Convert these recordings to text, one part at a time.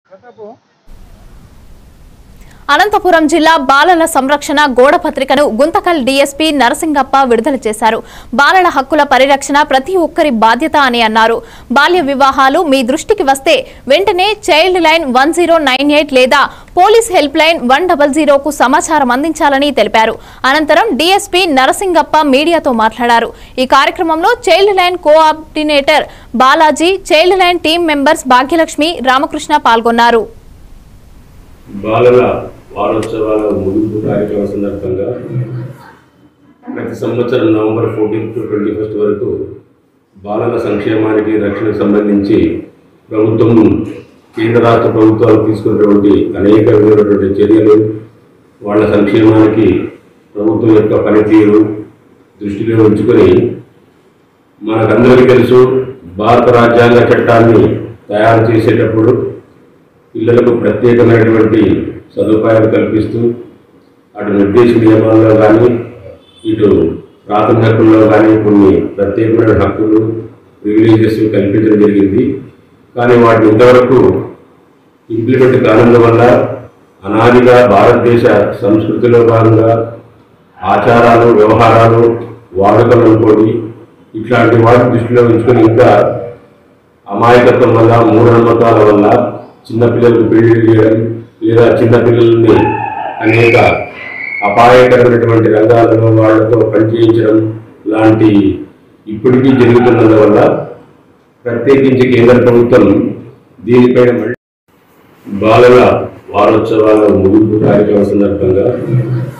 అనంతపురం జిల్లా బాలల సంరక్షణ గోడ పత్రికను గుంతకల్ డీఎస్పీ నరసింగప్ప విడుదల చేశారు బాలల హక్కుల పరిరక్షణ ప్రతి ఒక్కరి బాధ్యత అని అన్నారు బాల్య వివాహాలు మీ దృష్టికి వస్తే వెంటనే చైల్డ్ లైన్ వన్ లేదా police help line one double జీరోకు సమాచారం అందించాలని తెలిపారు అనంతరం డీఎస్పీ నరసింగప్ప మీడియాతో మాట్లాడారు ఈ కార్యక్రమంలో child line coordinator Balaji child line team members Bhagyalakshmi Ramakrishna పాల్గొన్నారు బాలల వారోత్సవాల ముగింపు కార్యక్రమం సందర్భంగా ప్రతి సంవత్సరం November fourteenth to twenty first వరకు బాలల సంక్షేమానికి రక్షణకు సంబంధించి ప్రభుత్వం కేంద్ర రాష్ట్ర ప్రభుత్వాలు తీసుకున్నటువంటి అనేక విధమైనటువంటి చర్యలు వాళ్ళ సంక్షేమానికి ప్రభుత్వం యొక్క పనితీరు దృష్టిలో ఉంచుకొని మనకందరికీ తెలుసు భారత రాజ్యాంగ చట్టాన్ని తయారు చేసేటప్పుడు పిల్లలకు ప్రత్యేకమైనటువంటి సదుపాయాలు కల్పిస్తూ అటు నిర్దేశ నియమాల్లో కానీ ఇటు ప్రాథమిక హక్కుల్లో కానీ కొన్ని ప్రత్యేకమైన హక్కులు ప్రివిలేజెస్ కల్పించడం జరిగింది కానీ వాటిని ఇంతవరకు ఇంప్లిమెంట్ కానందువల్ల అనాదిగా భారతదేశ సంస్కృతిలో భాగంగా ఆచారాలు వ్యవహారాలు వాడుకలు అనుకోండి ఇట్లాంటి వాటిని దృష్టిలో ఉంచుకొని ఇంకా అమాయకత్వం వల్ల మూఢనమ్మకాల వల్ల చిన్నపిల్లలకు పెళ్లి చేయడం లేదా చిన్నపిల్లల్ని అనేక అపాయకరమైనటువంటి రంగాలలో వాళ్ళతో పనిచేయించడం లాంటి ఇప్పటికీ జరుగుతున్నందువల్ల ప్రత్యేకించి కేంద్ర ప్రభుత్వం దీనిపైన మళ్ళీ బాలల వారోత్సవాల ముగింపు కార్యక్రమం సందర్భంగా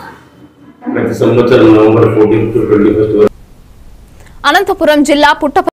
ప్రతి సంవత్సరం November fourteenth to twenty first Anantapuram జిల్లా పుట్ట